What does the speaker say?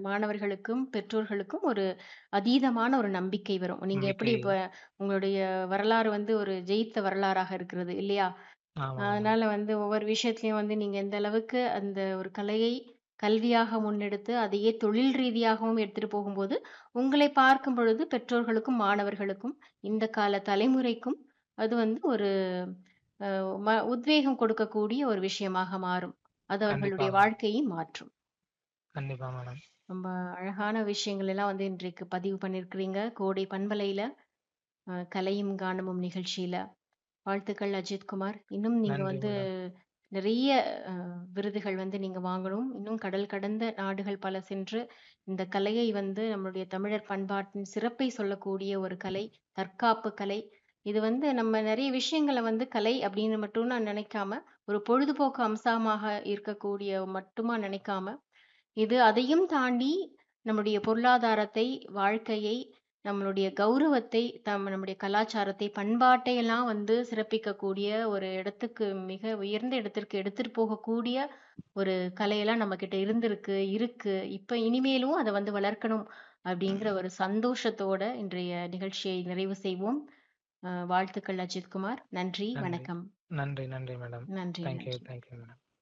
மாணவர்களுக்கும், பெற்றோர்களுக்கும் ஒரு அதீதமான ஒரு நம்பிக்கை வரும். நீங்க எப்படி நம்பிக்கை. இப்ப உங்களுடைய வரலாறு வந்து ஒரு ஜெயித்த வரலாறாக இருக்கிறது இல்லையா? ஆமாமா. அதனால வந்து ஒவ்வொரு விஷயத்திலயும் வந்து நீங்க எந்த அளவுக்கு அந்த ஒரு கலையை கல்வியாக முன்னெடுத்து, அதையே தொழில் ரீதியாகவும் எடுத்துட்டு போகும்போது, உங்களை பார்க்கும் பொழுது பெற்றோர்களுக்கும், மாணவர்களுக்கும், இந்த கால தலைமுறைக்கும் அது வந்து ஒரு அ ம உத்வேகம் கொடுக்கக்கூடிய ஒரு விஷயமாக மாறும். அது கண்டிப்பா அவர்களுடைய மேம். வாழ்க்கையை மாற்றும். கண்டிப்பா மேடம். ரொம்ப அழகான விஷயங்கள் எல்லாம் வந்து இன்றைக்கு பதிவு பண்ணியிருக்கிறீங்க. கோடை பண்பலையில, அ கலையும் கானமும் நிகழ்ச்சியில. வாழ்த்துக்கள் அஜித்குமார். இன்னும் நீங்க நன்றி வந்து மேடம். நிறைய அ விருதுகள் வந்து நீங்க வாங்கணும். இன்னும் கடல் கடந்த நாடுகள் பல சென்று, இந்த கலையை வந்து நம்மளுடைய தமிழர் பண்பாட்டின் சிறப்பை சொல்லக்கூடிய ஒரு கலை, தற்காப்பு கலை. இது வந்து நம்ம நெறைய விஷயங்கள வந்து கலை அப்படின்னு மட்டும் நான் நினைக்காம, ஒரு பொழுதுபோக்கு அம்சமாக இருக்கக்கூடிய மட்டுமா நினைக்காம, இது அதையும் தாண்டி நம்முடைய பொருளாதாரத்தை, வாழ்க்கையை, நம்மளுடைய கௌரவத்தை, தம் நம்முடைய கலாச்சாரத்தை, பண்பாட்டை எல்லாம் வந்து சிறப்பிக்கக்கூடிய ஒரு இடத்துக்கு மிக உயர்ந்த இடத்திற்கு எடுத்துட்டு போகக்கூடிய ஒரு கலையெல்லாம் நம்மகிட்ட இருந்திருக்கு, இருக்கு. இப்ப இனிமேலும் அத வந்து வளர்க்கணும் அப்படிங்கிற ஒரு சந்தோஷத்தோட இன்றைய நிகழ்ச்சியை நிறைவு செய்வோம். அ வாழ்த்துக்கள் அஜித்குமார். நன்றி, நன்றி. வணக்கம். நன்றி, நன்றி மேடம். நன்றி, தேங்க் யூ, நன்றி. Thank you madam.